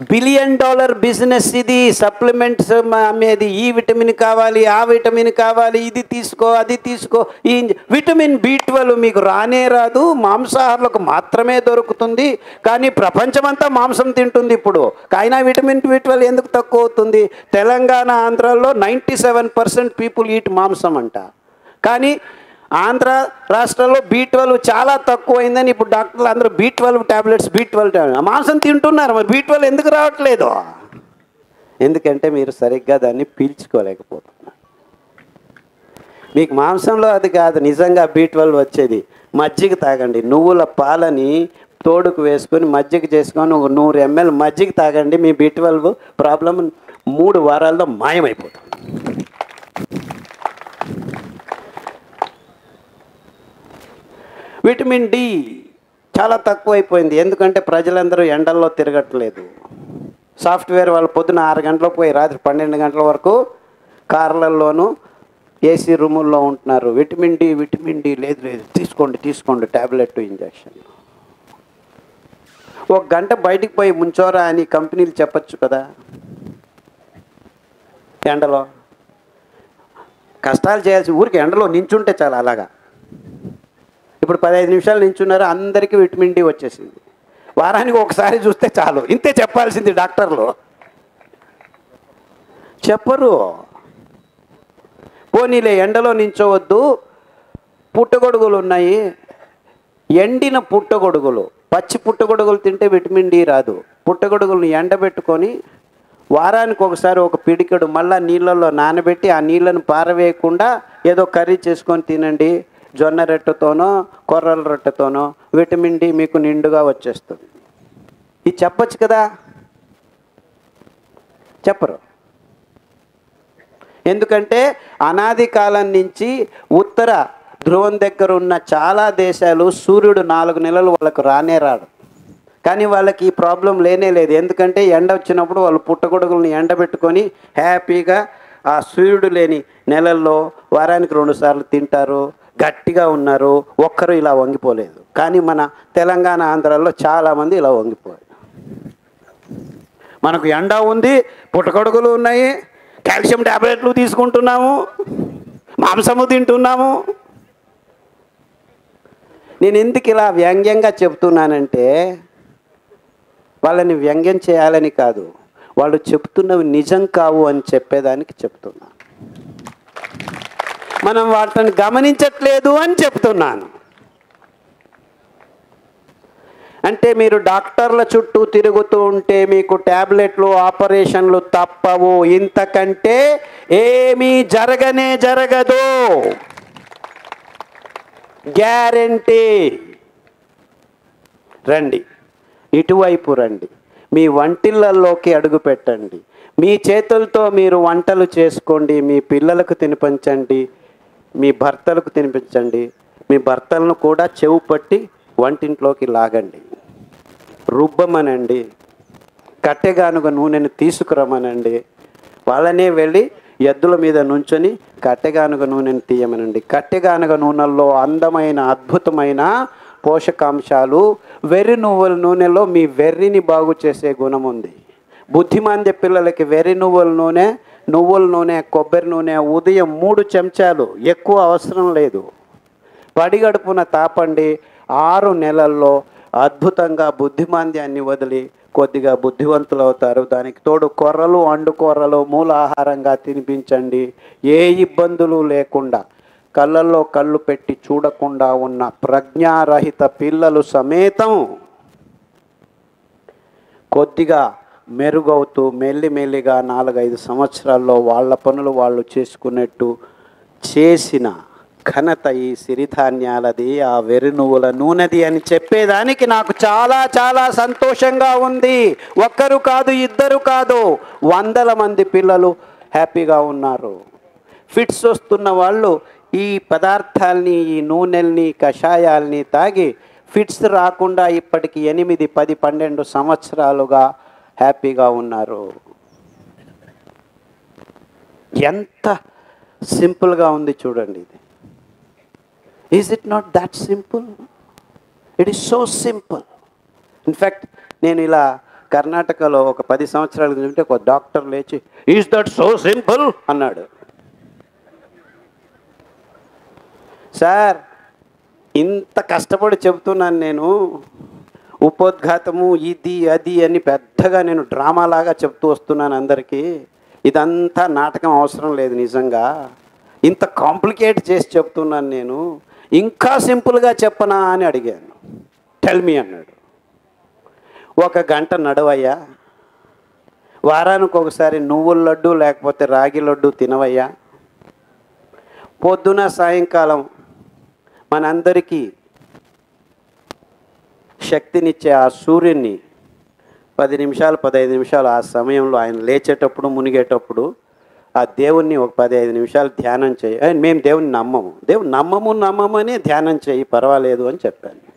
billion dollar business ఇది supplements అమ్మేది ఈ విటమిన్ కావాలి ఆ విటమిన్ కావాలి ఇది తీసుకో అది తీసుకో ఈ విటమిన్ బి ట్వెల్వ్ మీకు రానే రాదు మాంసాహారులకు మాత్రమే దొరుకుతుంది కానీ ప్రపంచమంతా మాంసం తింటుంది ఇప్పుడు అయినా విటమిన్ బి ట్వెల్వ్ ఎందుకు తక్కువ అవుతుంది తెలంగాణ ఆంధ్రాలో ninety seven percent people eat మాంసం అంట కానీ ఆంధ్ర రాష్ట్రంలో బీ ట్వెల్వ్ చాలా తక్కువైందని ఇప్పుడు డాక్టర్లు అందరూ B twelve tablets B twelve tablet మాంసం తింటున్నారు మరి బీ ట్వెల్వ్ ఎందుకు రావట్లేదు ఎందుకంటే మీరు సరిగ్గా దాన్ని పీల్చుకోలేకపోతున్నారు మీకు మాంసంలో అది కాదు నిజంగా బీ ట్వెల్వ్ వచ్చేది మజ్జిగ తాగండి నువ్వుల పాలని తోడుకు వేసుకొని మజ్జిగ చేసుకొని ఒక నూరు ఎంఎల్ మజ్జిగ తాగండి మీ బీ ట్వెల్వ్ ప్రాబ్లం మూడు వారాల్లో మాయమైపోతుంది విటమిన్ డి చాలా తక్కువైపోయింది ఎందుకంటే ప్రజలందరూ ఎండల్లో తిరగట్లేదు సాఫ్ట్వేర్ వాళ్ళు పొద్దున ఆరు గంటలకు పోయి రాత్రి పన్నెండు గంటల వరకు కార్లల్లోనూ ఏసీ రూముల్లో ఉంటున్నారు విటమిన్ డి విటమిన్ డి లేదు లేదు తీసుకోండి తీసుకోండి ట్యాబ్లెట్ ఇంజక్షన్ ఒక గంట బయటికి పోయి ముంచోరా అని కంపెనీలు చెప్పచ్చు కదా ఎండలో కష్టాలు చేయాల్సి ఊరికి ఎండలో నించుంటే చాలా అలాగా ఇప్పుడు పదహైదు నిమిషాలు నించున్నారు అందరికీ విటమిన్ డి వచ్చేసింది వారానికి ఒకసారి చూస్తే చాలు ఇంతే చెప్పాల్సింది డాక్టర్లు చెప్పరు పోనీలే ఎండలో నించోవద్దు పుట్టగొడుగులు ఉన్నాయి ఎండిన పుట్టగొడుగులు పచ్చి పుట్టగొడుగులు తింటే విటమిన్ డి రాదు పుట్టగొడుగులను ఎండబెట్టుకొని వారానికి ఒకసారి ఒక పిడికెడు మళ్ళా నీళ్ళల్లో నానబెట్టి ఆ నీళ్ళను పారవేయకుండా ఏదో కర్రీ చేసుకొని తినండి జొన్న రొట్టెతోనో కొర్రల రొట్టెతోనో విటమిన్ డి మీకు నిండుగా వచ్చేస్తుంది ఇది చెప్పొచ్చు కదా చెప్పరు ఎందుకంటే అనాది కాలం నుంచి ఉత్తర ధ్రువం దగ్గర ఉన్న చాలా దేశాలు సూర్యుడు నాలుగు నెలలు వాళ్ళకు రానే రాడు కానీ వాళ్ళకి ఈ ప్రాబ్లం లేనే లేదు ఎందుకంటే ఎండ వచ్చినప్పుడు వాళ్ళు పుట్టగొడుగులను ఎండబెట్టుకొని హ్యాపీగా ఆ సూర్యుడు లేని నెలల్లో వారానికి రెండు సార్లు తింటారు గట్టిగా ఉన్నారు ఒక్కరు ఇలా వంగిపోలేదు కానీ మన తెలంగాణ ఆంధ్రాలో చాలామంది ఇలా వంగిపోయారు మనకు ఎండ ఉంది పుట్టగొడుగులు ఉన్నాయి కాల్షియం ట్యాబ్లెట్లు తీసుకుంటున్నాము మాంసము తింటున్నాము నేను ఎందుకు ఇలా వ్యంగ్యంగా చెప్తున్నానంటే వాళ్ళని వ్యంగ్యం చేయాలని కాదు వాళ్ళు చెప్తున్నవి నిజం కావు అని చెప్పేదానికి చెప్తున్నాను మనం వాటిని గమనించట్లేదు అని చెప్తున్నాను అంటే మీరు డాక్టర్ల చుట్టూ తిరుగుతూ ఉంటే మీకు ట్యాబ్లెట్లు ఆపరేషన్లు తప్పవు ఇంతకంటే ఏమీ జరగనే జరగదు గ్యారంటీ రండి ఇటువైపు రండి మీ వంటిళ్ళల్లోకి అడుగు పెట్టండి మీ చేతులతో మీరు వంటలు చేసుకోండి మీ పిల్లలకు తినిపించండి మీ భర్తలకు తినిపించండి మీ భర్తలను కూడా చెవు పట్టి వంటింట్లోకి లాగండి రుబ్బమనండి కట్టెగానుగ నూనెను తీసుకురమనండి వాళ్ళనే వెళ్ళి ఎద్దుల మీద నుంచొని కట్టెగానుగ నూనెను తీయమనండి కట్టెగానుగ నూనెల్లో అందమైన అద్భుతమైన పోషకాంశాలు వెర్రి నువ్వుల నూనెలో మీ వెర్రిని బాగు చేసే గుణం ఉంది బుద్ధిమాంద్య పిల్లలకి వెర్రి నువ్వుల నూనె నువ్వుల నూనె కొబ్బరి నూనె ఉదయం మూడు చెంచాలు ఎక్కువ అవసరం లేదు పడిగడుపున తాపండి ఆరు నెలల్లో అద్భుతంగా బుద్ధిమాంద్యాన్ని వదిలి కొద్దిగా బుద్ధివంతులు అవుతారు దానికి తోడు కొర్రలు అండు కొర్రలు మూల ఆహారంగా తినిపించండి ఏ ఇబ్బందులు లేకుండా కళ్ళల్లో కళ్ళు పెట్టి చూడకుండా ఉన్న ప్రజ్ఞారహిత పిల్లలు సమేతం కొద్దిగా మెరుగవుతూ మెల్లిమెల్లిగా నాలుగైదు సంవత్సరాల్లో వాళ్ళ పనులు వాళ్ళు చేసుకున్నట్టు చేసిన ఘనత ఈ సిరిధాన్యాలది ఆ వెర్రి నువ్వుల నూనెది అని చెప్పేదానికి నాకు చాలా చాలా సంతోషంగా ఉంది ఒక్కరు కాదు ఇద్దరు కాదు వందల మంది పిల్లలు హ్యాపీగా ఉన్నారు ఫిట్స్ వస్తున్న వాళ్ళు ఈ పదార్థాల్ని ఈ నూనెల్ని కషాయాల్ని తాగి ఫిట్స్ రాకుండా ఇప్పటికి ఎనిమిది పది పన్నెండు సంవత్సరాలుగా హ్యాపీగా ఉన్నారు ఎంత సింపుల్గా ఉంది చూడండి ఇది is it not that simple it is so simple in fact నేను ఇలా కర్ణాటకలో ఒక పది సంవత్సరాల క్రితం ఒక డాక్టర్ లేచి ఈజ్ దట్ సో సింపుల్ అన్నాడు సార్ ఇంత కష్టపడి చెబుతున్నాను నేను ఉపోద్ఘాతము ఇది అది అని పెద్దగా నేను డ్రామాలాగా చెప్తూ వస్తున్నాను అందరికీ ఇదంతా నాటకం అవసరం లేదు నిజంగా ఇంత కాంప్లికేట్ చేసి చెప్తున్నాను నేను ఇంకా సింపుల్గా చెప్పనా అని అడిగాను టెల్ మీ అన్నాడు ఒక గంట నడవయ్యా వారానికి ఒకసారి నువ్వుల లడ్డు లేకపోతే రాగి లడ్డు తినవయ్యా పొద్దున సాయంకాలం మనందరికీ శక్తినిచ్చే ఆ సూర్యుని పది నిమిషాలు పదహైదు నిమిషాలు ఆ సమయంలో ఆయన లేచేటప్పుడు మునిగేటప్పుడు ఆ దేవుణ్ణి ఒక పదిహేను నిమిషాలు ధ్యానం చేయి "ఏ, మేము దేవుని నమ్మము దేవుని నమ్మము నమ్మమని ధ్యానం చేయి పర్వాలేదు అని చెప్పాను